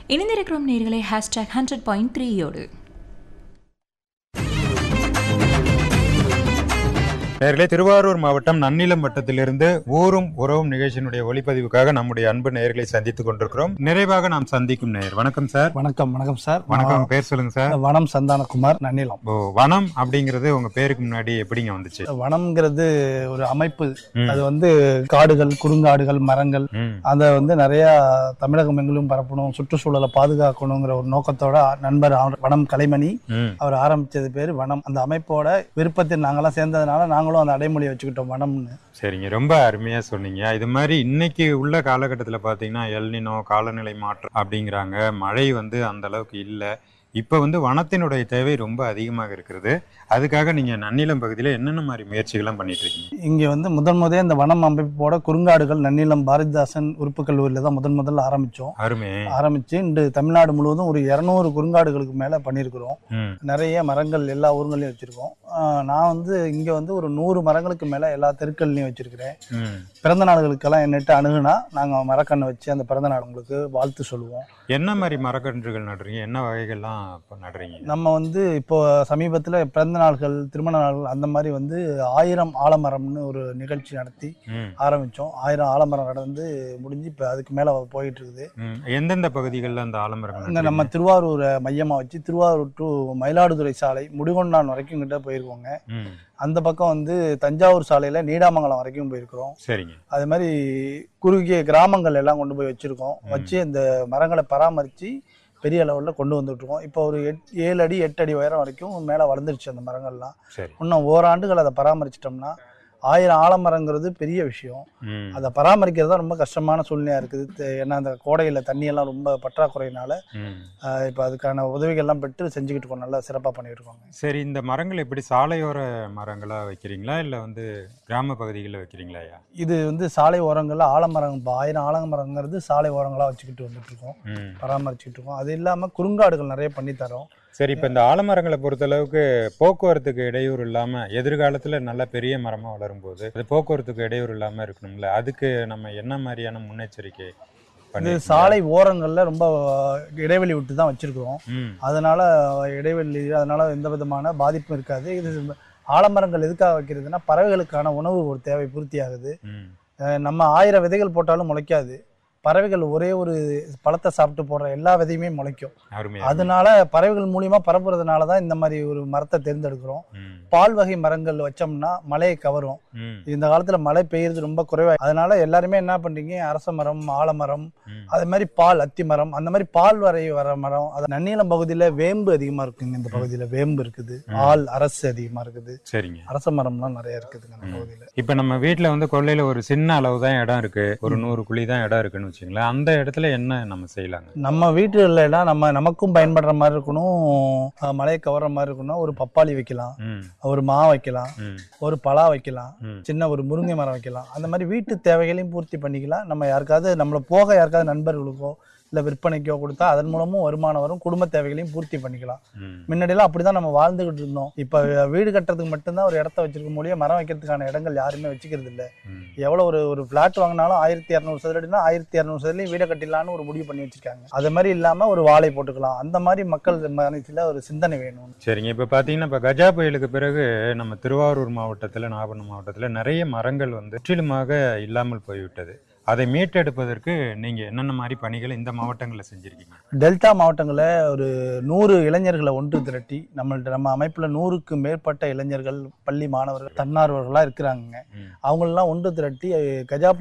இணைந்திருக்கிறோம் நேர்களை hashtag hundred point த்ரீயோடு நேர்களே திருவாரூர் மாவட்டம் நன்னிலம் வட்டத்திலிருந்து ஊரும் உறவும் நிகழ்ச்சியினுடைய ஒளிப்பதிவுக்காக நம்முடைய அன்பு நேயர்களை சந்தித்துக் கொண்டிருக்கிறோம் நிறைவாக நாம் சந்திக்கும் நேயர் வணக்கம் சார் வணக்கம் வணக்கம் சார் வணக்கம் பேர் சொல்லுங்க சார் நான் வனம் சந்தானகுமார் நன்னிலம் ஓ வனம் அப்படிங்கிறது உங்க பேருக்கு முன்னாடி எப்படிங்க வந்துச்சு வனம்ங்கிறது ஒரு அமைப்பு ம். அது வந்து காடுகள் குறுங்காடுகள் மரங்கள் ம், அதை வந்து நிறைய தமிழகம் எங்கிலும் பரப்பணும் சுற்றுச்சூழலை பாதுகாக்கணுங்கிற ஒரு நோக்கத்தோட நண்பர் அவர் வனம் கலைமணி ம். அவர் ஆரம்பிச்சது பேர் வனம் அந்த அமைப்போட விருப்பத்தில் நாங்கெல்லாம் சேர்ந்ததுனால நாங்களும் அந்த அடைமொழியை வச்சுக்கிட்டோம் வனம்னு சரிங்க ரொம்ப அருமையா சொன்னீங்க இது மாதிரி இன்னைக்கு உள்ள காலகட்டத்துல பாத்தீங்கன்னா எல்னினோ காலநிலை மாற்றம் அப்படிங்கிறாங்க மழை வந்து அந்த அளவுக்கு இல்லை இப்போ வந்து வனத்தினுடைய தேவை ரொம்ப அதிகமாக இருக்கிறது அதுக்காக நீங்க நன்னிலம் பகுதியில என்னென்ன மாதிரி முயற்சிகள்லாம் பண்ணிட்டு இருக்கீங்க இங்கே வந்து முதன் முதலே இந்த வனம் அமைப்போட குறுங்காடுகள் நன்னிலம் பாரதிதாசன் உறுப்பு கல்லூரியில் தான் முதன் முதல்ல ஆரம்பித்தோம் அருமை ஆரம்பிச்சு இன்று தமிழ்நாடு முழுவதும் ஒரு இரநூறு குறுங்காடுகளுக்கு மேலே பண்ணியிருக்கிறோம் ம் நிறைய மரங்கள் எல்லா ஊர்களையும் வச்சிருக்கோம் ஆஹ் நான் வந்து இங்க வந்து ஒரு நூறு மரங்களுக்கு மேல எல்லா தெருக்கள்லையும் வச்சிருக்கிறேன் ம் பிறந்த நாளுகளுக்கெல்லாம் என்னட்டு அணுகுனா நாங்க மரக்கண்ணை வச்சு அந்த பிறந்த நாள் உங்களுக்கு வாழ்த்து சொல்லுவோம் என்ன மாதிரி மரக்கன்றுகள் நடுறீங்க என்ன வகைகள்லாம் இப்போ நடுறீங்க நம்ம வந்து இப்போ சமீபத்துல பிறந்த நாள்கள் திருமண நாள்கள் அந்த மாதிரி வந்து ஆயிரம் ஆலமரம்னு ஒரு நிகழ்ச்சி நடத்தி ம், ஆரம்பிச்சோம் ஆயிரம் ஆலமரம் நடந்து முடிஞ்சு இப்போ அதுக்கு மேல போயிட்டு இருக்குது ம். எந்தெந்த பகுதிகளில் அந்த ஆலமரங்கள் இங்க நம்ம திருவாரூரை மையமா வச்சு திருவாரூர் டு மயிலாடுதுறை சாலை முடிகொண்டான் வரைக்கும் கிட்ட போயிருக்கோங்க ம், அந்த பக்கம் வந்து தஞ்சாவூர் சாலையில நீடாமங்கலம் வரைக்கும் போயிருக்கிறோம் சரிங்க அது மாதிரி குறுகிய கிராமங்கள் எல்லாம் கொண்டு போய் வச்சிருக்கோம் ம். வச்சு இந்த மரங்களை பராமரித்து பெரிய லெவலில் கொண்டு வந்துட்டு இருக்கோம் இப்போ ஒரு எட் ஏழு அடி எட்டு அடி உயரம் வரைக்கும் மேலே வளர்ந்துருச்சு அந்த மரங்கள்லாம் சரி இன்னும் ஓராண்டுகள் அதை பராமரிச்சிட்டோம்னா ஆயிரம் ஆலமரங்கிறது பெரிய விஷயம் ம், அதை பராமரிக்கிறது தான் ரொம்ப கஷ்டமான சூழ்நிலையாக இருக்குது தெ- ஏன்னா அந்த கோடையில் தண்ணியெல்லாம் ரொம்ப பற்றாக்குறையினால ம். இப்போ அதுக்கான உதவிகள்லாம் பெற்று செஞ்சுக்கிட்டு இருக்கோம் நல்லா சிறப்பாக பண்ணிட்டு இருக்கோங்க சரி இந்த மரங்கள் எப்படி சாலையோர மரங்களா வைக்கிறீங்களா இல்லை வந்து கிராம பகுதிகளில் வைக்கிறீங்களா ஐயா இது வந்து சாலை ஓரங்களில் ஆலமரம் இப்போ ஆயிரம் ஆலமரங்கிறது சாலை ஓரங்களாக வச்சுக்கிட்டு வந்துட்டு இருக்கோம் ம். பராமரிச்சுட்டு இருக்கோம் அது இல்லாமல் குறுங்காடுகள் நிறைய பண்ணி தரோம் சரி இப்போ இந்த ஆலமரங்களை பொறுத்தளவுக்கு போக்குவரத்துக்கு இடையூறு இல்லாமல் எதிர்காலத்தில் நல்ல பெரிய மரமாக வளரும்போது அது போக்குவரத்துக்கு இடையூறு இல்லாமல் இருக்கணும்ல அதுக்கு நம்ம என்ன மாதிரியான முன்னெச்சரிக்கை இது பண்ணிருக்கீங்க? சாலை ஓரங்களில் ரொம்ப இடைவெளி விட்டு தான் வச்சிருக்கிறோம் ம் அதனால இடைவெளி அதனால எந்த விதமான பாதிப்பும் இருக்காது இது ஆலமரங்கள் எதுக்காக வைக்கிறதுனா பறவைகளுக்கான உணவு ஒரு தேவை பூர்த்தி ஆகுது ம் அஹ் நம்ம ஆயிரம் விதைகள் போட்டாலும் முளைக்காது பறவைகள் ஒரே ஒரு பழத்தை சாப்பிட்டு போடுற எல்லா விதையுமே முளைக்கும் அருமையா அதனால பறவைகள் மூலியமா பரப்புறதுனால தான் இந்த மாதிரி ஒரு மரத்தை தேர்ந்தெடுக்கிறோம் ம் பால் வகை மரங்கள் வச்சோம்னா மழையை கவரும் ம் இந்த காலத்துல மழை பெய்யறது ரொம்ப குறைவா அதனால எல்லாருமே என்ன பண்றீங்க அரச மரம் ஆலமரம் ம் அதே மாதிரி பால் அத்தி மரம் அந்த மாதிரி பால் வரை வர மரம் அது நன்னிலம் பகுதியில வேம்பு அதிகமா இருக்குங்க இந்த பகுதியில வேம்பு இருக்குது ஆல் அரசு அதிகமா இருக்குது சரிங்க அரச மரம்லாம் நிறைய இருக்குதுங்க அந்த பகுதியில இப்போ நம்ம வீட்டில் வந்து கொல்லையில் ஒரு சின்ன அளவு தான் இடம் இருக்கு ஒரு நூறு குழி தான் இடம் இருக்குன்னு வச்சுங்களேன் அந்த இடத்துல என்ன நம்ம செய்யலாங்க நம்ம வீட்டுல நம்ம நமக்கும் பயன்படுற மாதிரி இருக்கணும் அஹ் மழையை கவர்ற மாதிரி இருக்கணும் ஒரு பப்பாளி வைக்கலாம் ம் ஒரு மா வைக்கலாம் ம் ஒரு பலா வைக்கலாம் ம் சின்ன ஒரு முருங்கை மரம் வைக்கலாம் அந்த மாதிரி வீட்டு தேவைகளையும் பூர்த்தி பண்ணிக்கலாம் நம்ம யாருக்காவது நம்மள போக யாருக்காவது நண்பர்களுக்கோ இல்லை விற்பனைக்கோ கொடுத்தா அதன் மூலமும் வருமானம் வரும் குடும்ப தேவைகளையும் பூர்த்தி பண்ணிக்கலாம் ம் முன்னாடியெல்லாம் அப்படிதான் நம்ம வாழ்ந்துகிட்டு இருந்தோம் இப்போ வீடு கட்டுறதுக்கு மட்டும்தான் ஒரு இடத்த வச்சிருக்க முடியும் மரம் வைக்கிறதுக்கான இடங்கள் யாருமே வச்சுக்கிறது இல்லை ம் எவ்வளோ ஒரு ஒரு ஃப்ளாட் வாங்கினாலும் ஆயிரத்தி இரநூறு சதுரடினா ஆயிரத்தி இரநூறு சதுரலையும் வீடை கட்டிடலான்னு ஒரு முடிவு பண்ணி வச்சிருக்காங்க அது மாதிரி இல்லாமல் ஒரு வாழை போட்டுக்கலாம் அந்த மாதிரி மக்கள் மனசில் ஒரு சிந்தனை வேணும் சரிங்க இப்போ பார்த்தீங்கன்னா இப்போ கஜா புயலுக்கு பிறகு நம்ம திருவாரூர் மாவட்டத்தில் நாகப்பட்டினம் மாவட்டத்தில் நிறைய மரங்கள் வந்து முற்றிலுமாக இல்லாமல் போய்விட்டது அதை மீட்டெடுப்பதற்கு நீங்கள் என்னென்ன மாதிரி பணிகளை இந்த மாவட்டங்களில் செஞ்சுருக்கீங்க டெல்டா மாவட்டங்களில் ஒரு நூறு இளைஞர்களை ஒன்று திரட்டி நம்மள்ட்ட நம்ம அமைப்பில் நூறுக்கு மேற்பட்ட இளைஞர்கள் பள்ளி மாணவர்கள் தன்னார்வர்களாக இருக்கிறாங்க ம் அவங்களெல்லாம் ஒன்று திரட்டி கஜா